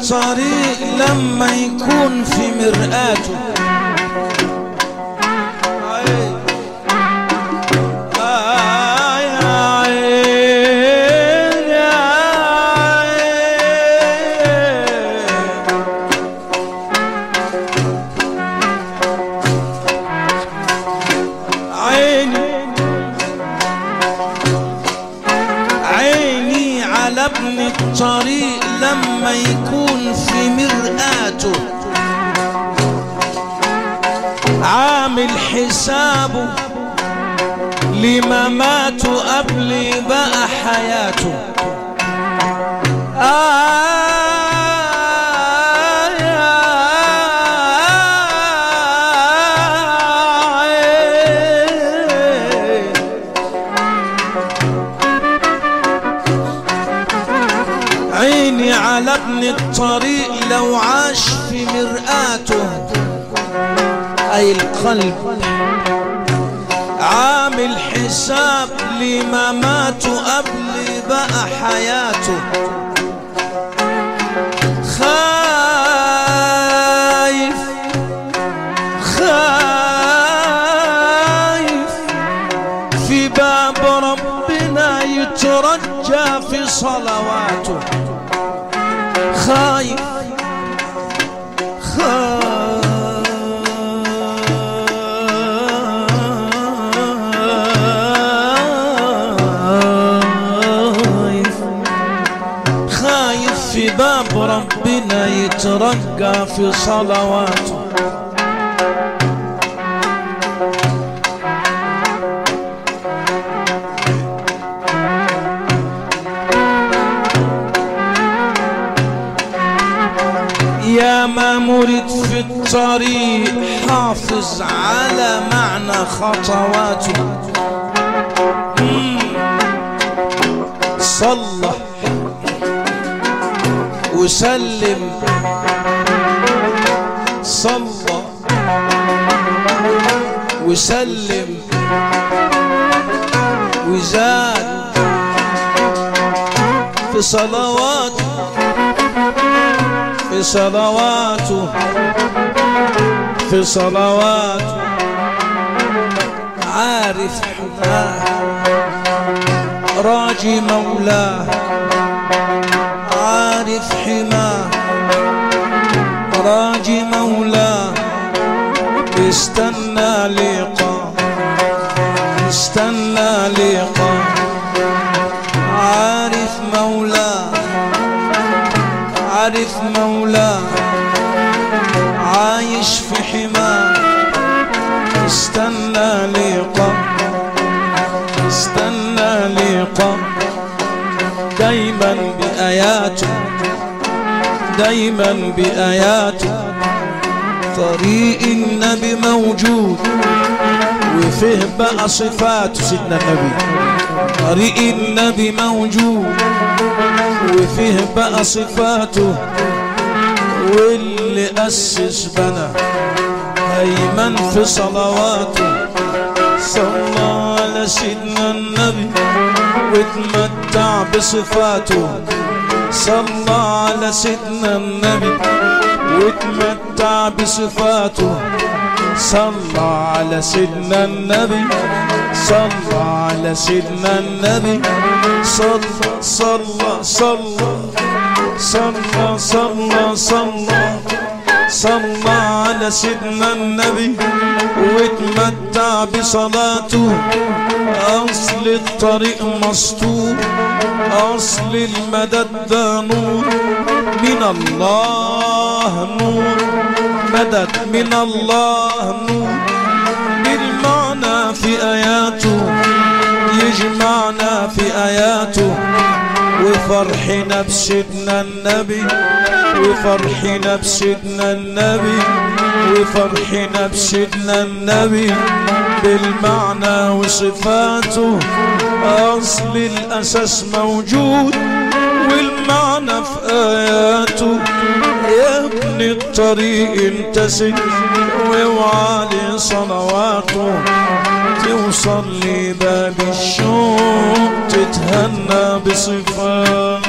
الطريق لما يكون في مرآته عين آه يا عين يا عين عيني عيني على ابن الطريق لما يكون في مرآته عامل حسابه لما ماتوا قبل بقى حياته آه يا عين عيني على ابن الطريق لو عاش في مرآته أي القلب عامل حساب لما ماتوا قبل بقى حياته خايف خايف في باب ربنا يترجى في صلواته خايف خايف خايف في باب ربنا يترقى في صلواته يا ما مرد في الطريق حافظ على معنى خطواته مم. صلى وسلم صلى وسلم وزاد في صلواته في صلواته في صلواته عارف حماه راجي مولاه عارف حماه راجي مولاه استنى لقاء استنى لقاء عارف مولاه عارف مولاه عايش في حماه استنى لقاء استنى لقاء دايما بآياته دايما بآياته طريق النبي موجود وفيه بقى صفاته سيدنا النبي طريق النبي موجود وفيه بقى صفاته واللي أسس بنا أيمن في صلواته صلى على سيدنا النبي واتمتع بصفاته صلى على سيدنا النبي واتمتع بصفاته صلى على سيدنا النبي صلى على سيدنا النبي صلى صلى صلى صلى صلى صلى صلى على سيدنا النبي واتمتع بصلاته أصل الطريق مسطور أصل المدد ده نور من الله نور مدد من الله نور بالمعنى في آياته يجمعنا في آياته وفرحنا بسيدنا النبي وفرحنا بسيدنا النبي وفرحنا بسيدنا النبي بالمعنى وصفاته أصل الأساس موجود والمعنى في آياته يا ابن الطريق انتسك واوعى صلواته توصل لباب الشوق تتهنى بصفاته